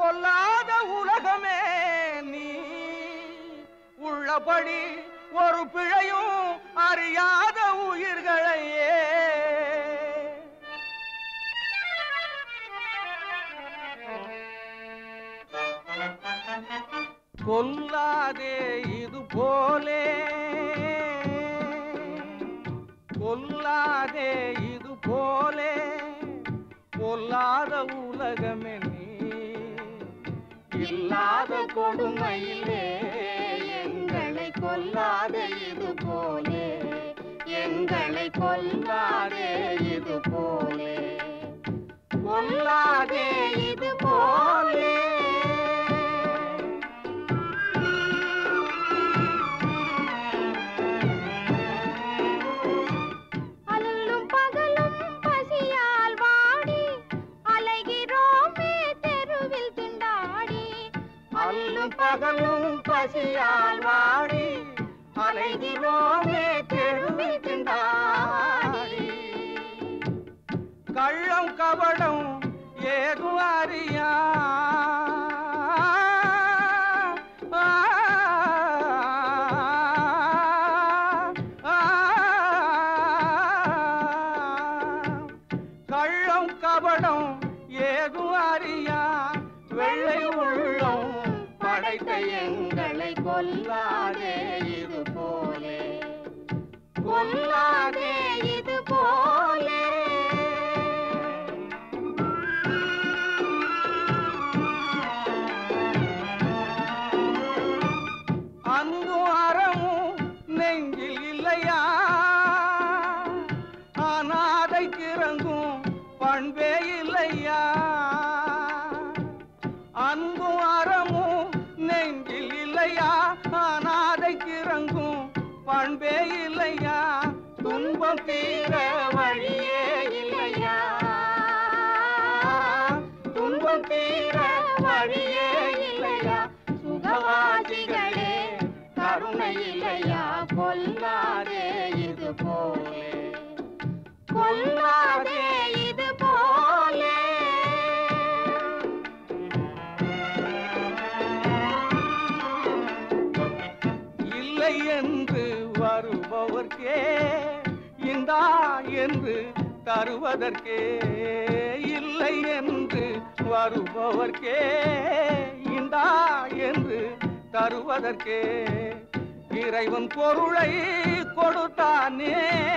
பொல்லாத உலகமே நீ உள்ளபடி ஒரு பிழையும் அறியாத உயிர்களையே கொல்லாதே இது போலே கொல்லாதே இது போலே பொல்லாத உலகமே நீ இல்லாத கொடுமையிலே எங்களை கொல்லாதே இது போலே எங்களை கொல்லாதே இது போலே கொல்லாதே இது போலே அல்லும் பகலும் பசியால் வாடி அலைகிறோமே தெருவில் திண்டாடி அல்லும் பகலும் பசியால் வாடி அலைகிறோமே தெருவில் திண்டாடி கள்ளம் கபடம் ஏதும் அறியா ஆ, ஆ, கள்ளம் கபடம் ஏதும் அறியா வெள்ளை உள்ளம் படைத்த எங்களை கொல்லாதே இது போலே கொல்லாதே இது போலே அன்பும் அறமும் நெஞ்சில் இல்லையா அனாதை கிறங்கும் பண்பே இல்லையா அன்பும் அறமும் நெஞ்சில் இல்லையா அனாதை கிறங்கும் பண்பே இல்லையா துன்பம் தீர வழியே இல்லையா துன்பம் தீர வழியே இல்லையா சுகவாசிகளே கருணை இல்லையா கொல்லாதே இது போலே கொல்லாதே இது போலே இல்லை என்று வருபவர்க்கே இந்தா என்று தருவதற்கே இல்லை என்று வருபவர்க்கே இந்தா என்று தருவதற்கே இறைவன் பொருளை கொடுத்தானே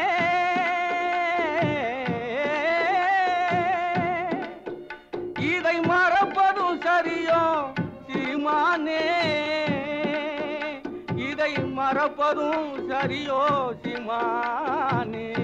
இதை மறப்பதும் சரியோ சீமானே இதை மறப்பதும் சரியோ சீமானே